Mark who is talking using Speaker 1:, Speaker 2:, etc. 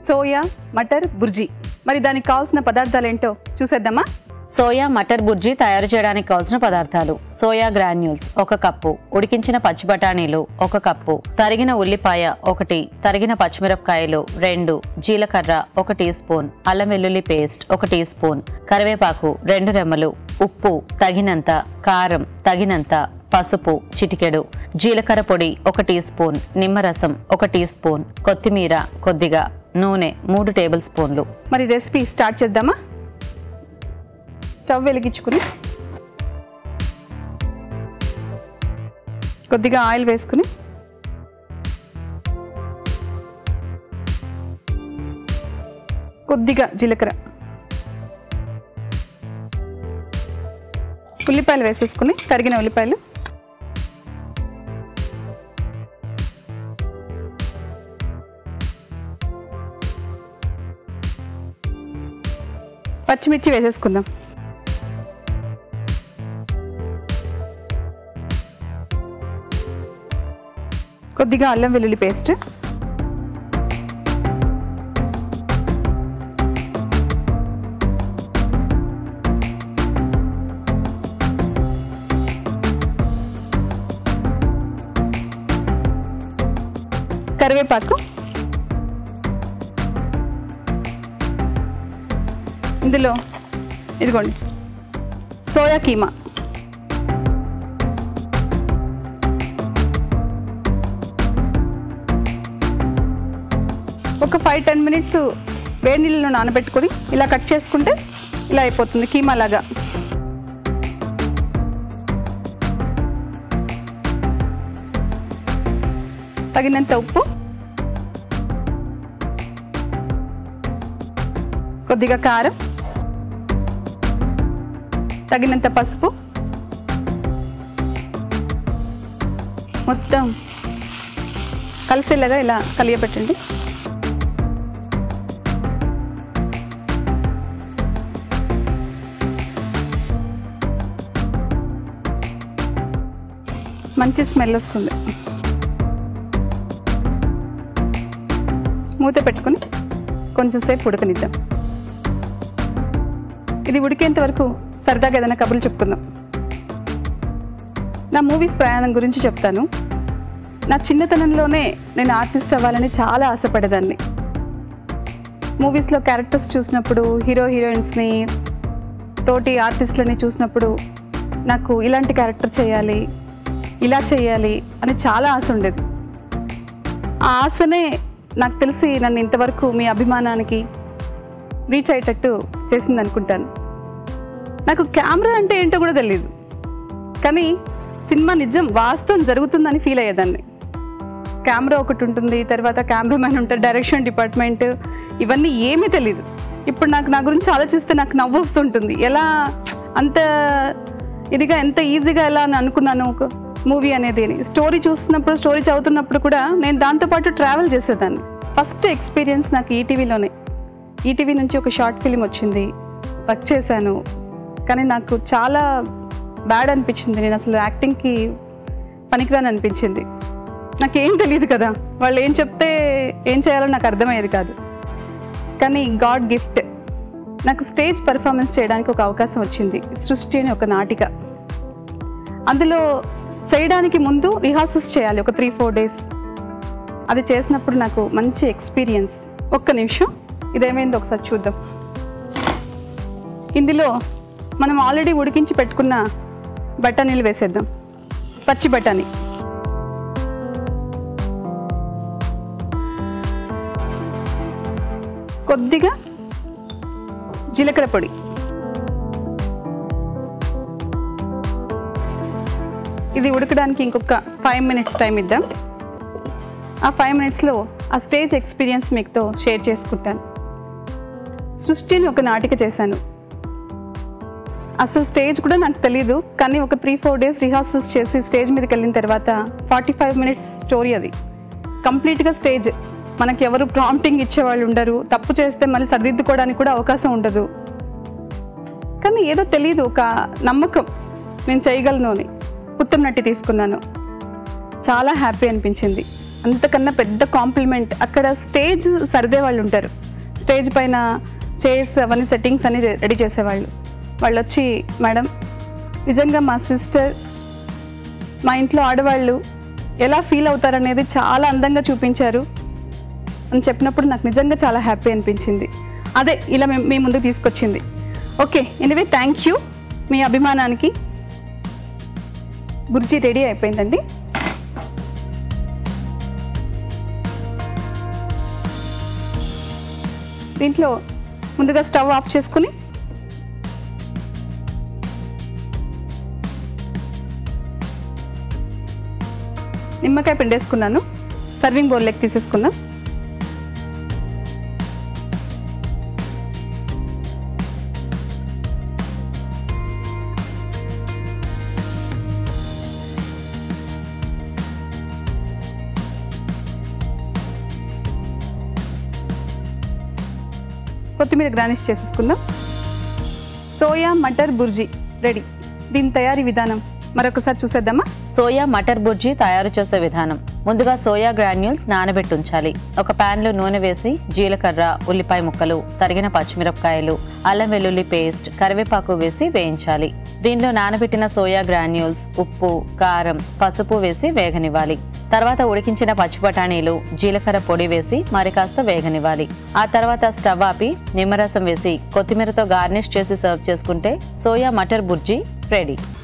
Speaker 1: soya మటర్ బుర్జీ మరి దానికి కావాల్సిన పదార్థాలు ఏంటో చూసేద్దామా
Speaker 2: సోయా మటర్ బుర్జీ తయారు చేయడానికి కావాల్సిన పదార్థాలు సోయా గ్రాన్యూల్స్ ఒక కప్పు ఉడికించిన పచ్చి బఠానీలు ఒక కప్పు తరిగిన ఉల్లిపాయ ఒకటి తరిగిన పచ్చిమిరపకాయలు రెండు జీలకర్ర ఒక టీ స్పూన్ అల్లం వెల్లుల్లి పేస్ట్ ఒక టీ స్పూన్ కరివేపాకు రెండు రెమ్మలు ఉప్పు తగినంత కారం తగినంత పసుపు చిటికెడు జీలకర్ర పొడి ఒక టీ స్పూన్ నిమ్మరసం ఒక టీ స్పూన్ కొత్తిమీర కొద్దిగా నూనె మూడు టేబుల్ స్పూన్లు
Speaker 1: మరి రెసిపీ స్టార్ట్ చేద్దామా స్టవ్ వెలిగించుకుని కొద్దిగా ఆయిల్ వేసుకుని కొద్దిగా జీలకర్ర ఉల్లిపాయలు వేసేసుకుని తరిగిన ఉల్లిపాయలు పచ్చిమిర్చి వేసేసుకుందాం కొద్దిగా అల్లం వెల్లుల్లి పేస్ట్ కరివేపాకు ఇందులో ఇదిగోండి సోయా కీమా ఒక ఫైవ్ టెన్ మినిట్స్ వేడి నీళ్ళలో నానబెట్టుకొని ఇలా కట్ చేసుకుంటే ఇలా అయిపోతుంది కీమా లాగా తగినంత ఉప్పు కొద్దిగా కారం తగినంత పసుపు మొత్తం కలిసేలాగా ఇలా కలియబెట్టండి మంచి స్మెల్ వస్తుంది మూత పెట్టుకొని కొంచెం సేపు ఉడకనిద్దాం ఇది ఉడికేంత వరకు సరదాగా ఏదైనా కబుర్లు చెప్పుకుందాం నా మూవీస్ ప్రయాణం గురించి చెప్తాను నా చిన్నతనంలోనే నేను ఆర్టిస్ట్ అవ్వాలని చాలా ఆశపడేదాన్ని మూవీస్లో క్యారెక్టర్స్ చూసినప్పుడు హీరో హీరోయిన్స్ని తోటి ఆర్టిస్టులని చూసినప్పుడు నాకు ఇలాంటి క్యారెక్టర్ చేయాలి ఇలా చేయాలి అని చాలా ఆశ ఉండేది ఆ ఆశనే నాకు తెలిసి నన్ను ఇంతవరకు మీ అభిమానానికి రీచ్ అయ్యేటట్టు చేసింది అనుకుంటాను నాకు కెమెరా అంటే ఏంటో కూడా తెలియదు కానీ సినిమా నిజం వాస్తవం జరుగుతుందని ఫీల్ అయ్యేదాన్ని కెమెరా ఒకటి ఉంటుంది తర్వాత కెమెరామ్యాన్ ఉంటారు డైరెక్షన్ డిపార్ట్మెంట్ ఇవన్నీ ఏమీ తెలియదు ఇప్పుడు నాకు నా గురించి ఆలోచిస్తే నాకు నవ్వు వస్తుంటుంది ఎలా అంత ఇదిగా ఎంత ఈజీగా ఎలా అని అనుకున్నాను ఒక మూవీ అనేది అని స్టోరీ చూస్తున్నప్పుడు స్టోరీ చదువుతున్నప్పుడు కూడా నేను దాంతోపాటు ట్రావెల్ చేసేదాన్ని ఫస్ట్ ఎక్స్పీరియన్స్ నాకు ఈటీవీలోనే ఈటీవీ నుంచి ఒక షార్ట్ ఫిలిం వచ్చింది వర్క్ చేశాను కానీ నాకు చాలా బ్యాడ్ అనిపించింది నేను అసలు యాక్టింగ్కి పనికిరాని అనిపించింది నాకేం తెలియదు కదా వాళ్ళు ఏం చెప్తే ఏం చేయాలో నాకు అర్థమయ్యేది కాదు కానీ గాడ్ గిఫ్ట్ నాకు స్టేజ్ పర్ఫార్మెన్స్ చేయడానికి ఒక అవకాశం వచ్చింది సృష్టి అని ఒక నాటిక అందులో చేయడానికి ముందు రిహార్సల్స్ చేయాలి ఒక త్రీ ఫోర్ డేస్ అది చేసినప్పుడు నాకు మంచి ఎక్స్పీరియన్స్ ఒక్క నిమిషం ఇదేమైంది ఒకసారి చూద్దాం ఇందులో మనం ఆల్రెడీ ఉడికించి పెట్టుకున్న బఠానీలు వేసేద్దాం పచ్చి బఠానీ కొద్దిగా జీలకర్ర పొడి ఇది ఉడకడానికి ఇంకొక ఫైవ్ మినిట్స్ టైం ఇద్దాం ఆ ఫైవ్ మినిట్స్లో ఆ స్టేజ్ ఎక్స్పీరియన్స్ మీతో షేర్ చేసుకుంటాను సృష్టిని ఒక నాటిక చేశాను అసలు స్టేజ్ కూడా నాకు తెలీదు కానీ ఒక త్రీ ఫోర్ డేస్ రిహార్సల్స్ చేసి స్టేజ్ మీదకి వెళ్ళిన తర్వాత ఫార్టీ ఫైవ్ మినిట్స్ స్టోరీ అది కంప్లీట్గా స్టేజ్ మనకి ఎవరు ప్రాంప్టింగ్ ఇచ్చేవాళ్ళు ఉండరు తప్పు చేస్తే మళ్ళీ సరిదిద్దుకోవడానికి కూడా అవకాశం ఉండదు కానీ ఏదో తెలియదు ఒక నమ్మకం నేను చేయగలను అని ఉత్తమ నటి తీసుకున్నాను చాలా హ్యాపీ అనిపించింది అంతకన్నా పెద్ద కాంప్లిమెంట్ అక్కడ స్టేజ్ సర్దే వాళ్ళు ఉంటారు స్టేజ్ పైన చైర్స్ అవన్నీ సెట్టింగ్స్ అన్ని రెడీ చేసేవాళ్ళు వాళ్ళు వచ్చి మేడం నిజంగా మా సిస్టర్ మా ఇంట్లో ఆడవాళ్ళు ఎలా ఫీల్ అవుతారనేది చాలా అందంగా చూపించారు అని చెప్పినప్పుడు నాకు నిజంగా చాలా హ్యాపీ అనిపించింది అదే ఇలా మేము మీ ముందుకు తీసుకొచ్చింది ఓకే ఎనివే థ్యాంక్ యూ మీ అభిమానానికి బుర్జీ రెడీ అయిపోయిందండి దీంట్లో ముందుగా స్టవ్ ఆఫ్ చేసుకుని నిమ్మకాయ పిండేసుకున్నాను సర్వింగ్ బౌల్లోకి తీసేసుకుందాం కొత్తిమీర గ్రానిష్ చేసేసుకుందాం సోయా మటర్ బుర్జీ రెడీ దీని తయారీ విధానం మరొకసారి చూసేద్దామా
Speaker 2: సోయా మటర్ బుర్జీ తయారు చేసే విధానం ముందుగా సోయా గ్రాన్యూల్స్ నానబెట్టి ఉంచాలి ఒక పాన్ లో నూనె వేసి జీలకర్ర ఉల్లిపాయ ముక్కలు తరిగిన పచ్చిమిరపకాయలు అల్లం వెల్లుల్లి పేస్ట్ కరివేపాకు వేసి వేయించాలి దీనిలో నానబెట్టిన సోయా గ్రాన్యూల్స్ ఉప్పు కారం పసుపు వేసి వేగనివ్వాలి తర్వాత ఉడికించిన పచ్చి బఠానీలు జీలకర్ర పొడి వేసి మరి కాస్త వేగనివ్వాలి ఆ తర్వాత స్టవ్ ఆపి నిమ్మరసం వేసి కొత్తిమీరతో గార్నిష్ చేసి సర్వ్ చేసుకుంటే సోయా మటర్ బుర్జీ రెడీ